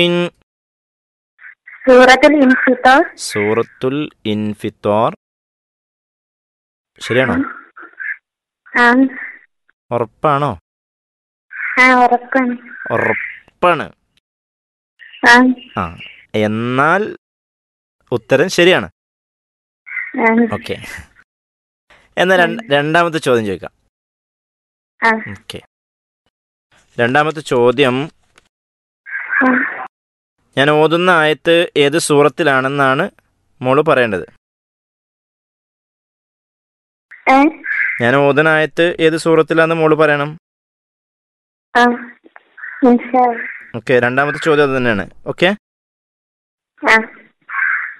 In സൂറത്തുൽ ഇൻഫിത്തോർ സൂറത്തുൽ ഇൻഫിത്തോർ ശരിയാണോ ആ ഉറപ്പാണോ ആ ഉറപ്പാണ് ഉറപ്പാണ് ആ ആ എന്നാൽ ഉത്തരം ശരിയാണ് ആ ഓക്കെ എന്നാൽ രണ്ട്- രണ്ടാമത്തെ ചോദ്യം ചോദിക്കാം ആ ഓക്കെ രണ്ടാമത്തെ ചോദ്യം ആ. ഞാൻ ഓതുന്ന ആയത്ത് ഏത് സൂറത്തിലാണെന്നാണ് മോള് പറയേണ്ടത് ഏ ഞാൻ ഓതുന്ന ആയത്ത് ഏത് സൂറത്തിലാണെന്ന് മോള് പറയണം ആ ഇൻഷാ അല്ലാ. ഓക്കെ രണ്ടാമത്തെ ചോദ്യം അത് തന്നെയാണ് ഓക്കെ ആ